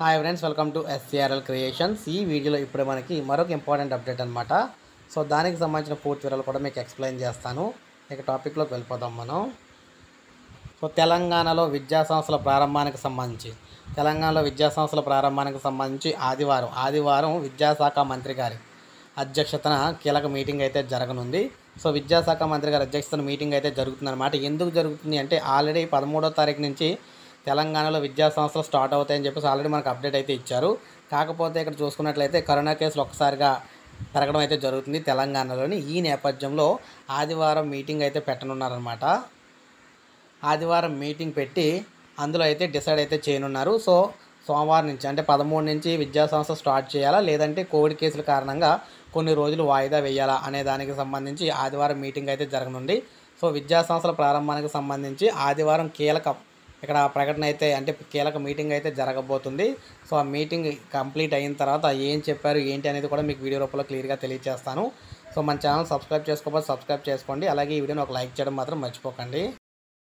hi friends welcome to SCRL creations ఈ వీడియోలో ఇప్పుడు మనకి మరొక ఇంపార్టెంట్ అప్డేట్ అనమాట సో దానికి సంబంధించిన పూర్తి వివరాలు కూడా మీకు ఎక్స్ప్లెయిన్ చేస్తాను ఇక టాపిక్లోకి వెళ్ళిపోదాం మనం సో తెలంగాణలో విద్యా సంస్థల ప్రారంభానికి సంబంధించి తెలంగాణలో విద్యా సంస్థల ప్రారంభానికి సంబంధించి ఆదివారం ఆదివారం విద్యాశాఖ మంత్రి గారి అధ్యక్షతన కీలక మీటింగ్ అయితే జరగనుంది సో విద్యాశాఖ మంత్రి గారి అధ్యక్షతన మీటింగ్ అయితే జరుగుతుందన్నమాట ఎందుకు జరుగుతుంది అంటే ఆల్రెడీ పదమూడో తారీఖు నుంచి తెలంగాణలో విద్యా సంస్థలు స్టార్ట్ అవుతాయని చెప్పేసి ఆల్రెడీ మనకు అప్డేట్ అయితే ఇచ్చారు కాకపోతే ఇక్కడ చూసుకున్నట్లయితే కరోనా కేసులు ఒక్కసారిగా పెరగడం అయితే జరుగుతుంది తెలంగాణలోని ఈ నేపథ్యంలో ఆదివారం మీటింగ్ అయితే పెట్టనున్నారనమాట ఆదివారం మీటింగ్ పెట్టి అందులో అయితే డిసైడ్ అయితే చేయనున్నారు సో సోమవారం నుంచి అంటే పదమూడు నుంచి విద్యా సంస్థ స్టార్ట్ చేయాలా లేదంటే కోవిడ్ కేసుల కారణంగా కొన్ని రోజులు వాయిదా వేయాలా అనే దానికి సంబంధించి ఆదివారం మీటింగ్ అయితే జరగనుంది సో విద్యా సంస్థల ప్రారంభానికి సంబంధించి ఆదివారం కీలక ఇక్కడ ప్రకటన అయితే అంటే కీలక మీటింగ్ అయితే జరగబోతుంది సో ఆ మీటింగ్ కంప్లీట్ అయిన తర్వాత ఏం చెప్పారు ఏంటి అనేది కూడా మీకు వీడియో రూపంలో క్లియర్గా తెలియజేస్తాను సో మన ఛానల్ సబ్స్క్రైబ్ చేసుకోకపోతే సబ్స్క్రైబ్ చేసుకోండి అలాగే ఈ వీడియోని ఒక లైక్ చేయడం మాత్రం మర్చిపోకండి